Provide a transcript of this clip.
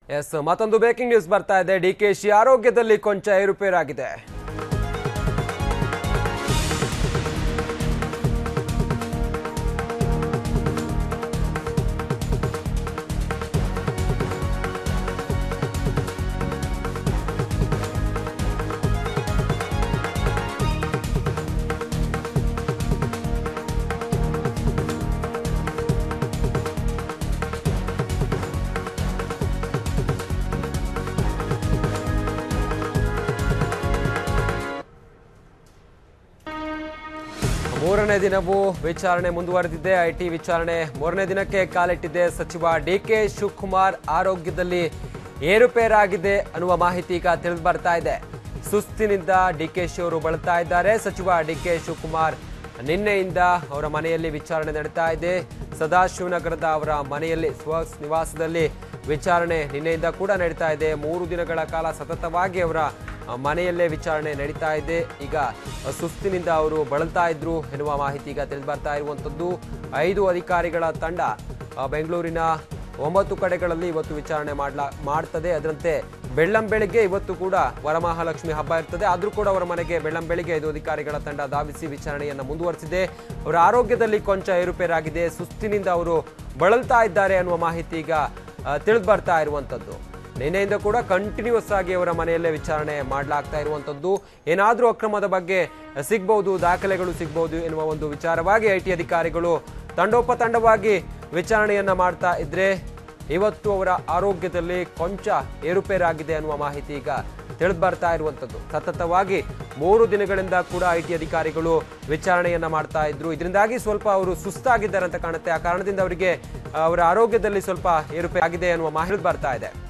S ಮತ್ತೊಂದು breaking news ಬರ್ತಾ ಇದೆ ಡಿಕೆಶಿ ಆರೋಗ್ಯದಲ್ಲಿ ಕೊಂಚ ಏರುಪೇರಾಗಿದೆ ಮೂರನೇ ದಿನವೂ ವಿಚಾರಣೆ ಮುಂದುವರೆದಿದೆ ಐಟಿ ವಿಚಾರಣೆ ಮೂರನೇ ದಿನಕ್ಕೆ ಕಾಲಿಟ್ಟಿದೆ ಸಚಿವ ಡಿಕೆ ಶಿವಕುಮಾರ್ ಆರೋಗ್ಯದಲ್ಲಿ ಏರುಪೇರಾಗಿದೆ ಅನ್ನುವ ಮಾಹಿತಿ ಈಗ ತಿಳಿದು ಬರ್ತಾ ಇದೆ ಸುಸ್ತಿನಿಂದ ಡಿಕೆಶಿ ಅವರು ಬಳಲ್ತಾ ಇದ್ದಾರೆ ಸಚಿವ ಡಿಕೆ ಶಿವಕುಮಾರ್ ನಿನ್ನೆಯಿಂದ ಅವರ ಮನೆಯಲ್ಲಿ ವಿಚಾರಣೆ ನಡೀತಾ ಇದೆ ಸದಾಶಿವನಗರದ ಅವರ ಮನೆಯಲ್ಲಿ ಸ್ವ ನಿವಾಸದಲ್ಲಿ ವಿಚಾರಣೆ ನಿನ್ನೆಯಿಂದ ಕೂಡ ನಡೀತಾ ಇದೆ ಮೂರು ದಿನಗಳ ಕಾಲ ಸತತವಾಗಿ ಅವರ ಆ, ಮನೆಯಲ್ಲೇ ವಿಚಾರಣೆ ನಡೀತಾ ಇದೆ ಈಗ ಆ, ಸುಸ್ತಿನಿಂದ ಅವರು ಬಳಲ್ತಾ ಇದ್ರು ಎನ್ನುವ ಮಾಹಿತಿ ಈಗ ತಿಳಿದು ಬರ್ತಾ ಇರುವಂತದ್ದು ಐದು ಅಧಿಕಾರಿಗಳ ತಂಡ ಆ, ಬೆಂಗಳೂರಿನ ಒಂಬತ್ತು ಕಡೆಗಳಲ್ಲಿ ಇವತ್ತು ವಿಚಾರಣೆ ಮಾಡ್ಲಾ ಮಾಡ್ತದೆ ಅದರಂತೆ ಬೆಳ್ಳಂ ಬೆಳಿಗ್ಗೆ ಇವತ್ತು ಕೂಡ ವರಮಹಾಲಕ್ಷ್ಮಿ ಹಬ್ಬ ಇರ್ತದೆ ಆದ್ರೂ ಕೂಡ ಅವರ ಮನೆಗೆ ಬೆಳ್ಳಂ ಬೆಳಿಗ್ಗೆ ಐದು ಅಧಿಕಾರಿಗಳ ತಂಡ ಧಾವಿಸಿ ವಿಚಾರಣೆಯನ್ನ ಮುಂದುವರಿಸಿದೆ ಅವರ ಆರೋಗ್ಯದಲ್ಲಿ ಕೊಂಚ ಏರುಪೇರಾಗಿದೆ ಸುಸ್ತಿನಿಂದ ಅವರು ಬಳಲ್ತಾ ಇದ್ದಾರೆ ಅನ್ನುವ ಮಾಹಿತಿ ಈಗ ತಿಳಿದು ಬರ್ತಾ ಇರುವಂತದ್ದು ನಿನ್ನೆಯಿಂದ ಕೂಡ ಕಂಟಿನ್ಯೂಸ್ ಆಗಿ ಅವರ ಮನೆಯಲ್ಲೇ ವಿಚಾರಣೆ ಮಾಡಲಾಗ್ತಾ ಇರುವಂತದ್ದು ಏನಾದ್ರೂ ಅಕ್ರಮದ ಬಗ್ಗೆ ಸಿಗ್ಬಹುದು ದಾಖಲೆಗಳು ಸಿಗ್ಬಹುದು ಎನ್ನುವ ಒಂದು ವಿಚಾರವಾಗಿ ಐ ಟಿ ಅಧಿಕಾರಿಗಳು ತಂಡೋಪತಂಡವಾಗಿ ವಿಚಾರಣೆಯನ್ನ ಮಾಡ್ತಾ ಇದ್ರೆ ಇವತ್ತು ಅವರ ಆರೋಗ್ಯದಲ್ಲಿ ಕೊಂಚ ಏರುಪೇರಾಗಿದೆ ಅನ್ನುವ ಮಾಹಿತಿ ಈಗ ತಿಳಿದು ಬರ್ತಾ ಇರುವಂತದ್ದು ಸತತವಾಗಿ ಮೂರು ದಿನಗಳಿಂದ ಕೂಡ ಐ ಟಿ ಅಧಿಕಾರಿಗಳು ವಿಚಾರಣೆಯನ್ನ ಮಾಡ್ತಾ ಇದ್ರು ಇದರಿಂದಾಗಿ ಸ್ವಲ್ಪ ಅವರು ಸುಸ್ತಾಗಿದ್ದಾರೆ ಅಂತ ಕಾಣುತ್ತೆ ಆ ಕಾರಣದಿಂದ ಅವರಿಗೆ ಅವರ ಆರೋಗ್ಯದಲ್ಲಿ ಸ್ವಲ್ಪ ಏರುಪೇರಾಗಿದೆ ಅನ್ನುವ ಮಾಹಿತಿ ಬರ್ತಾ ಇದೆ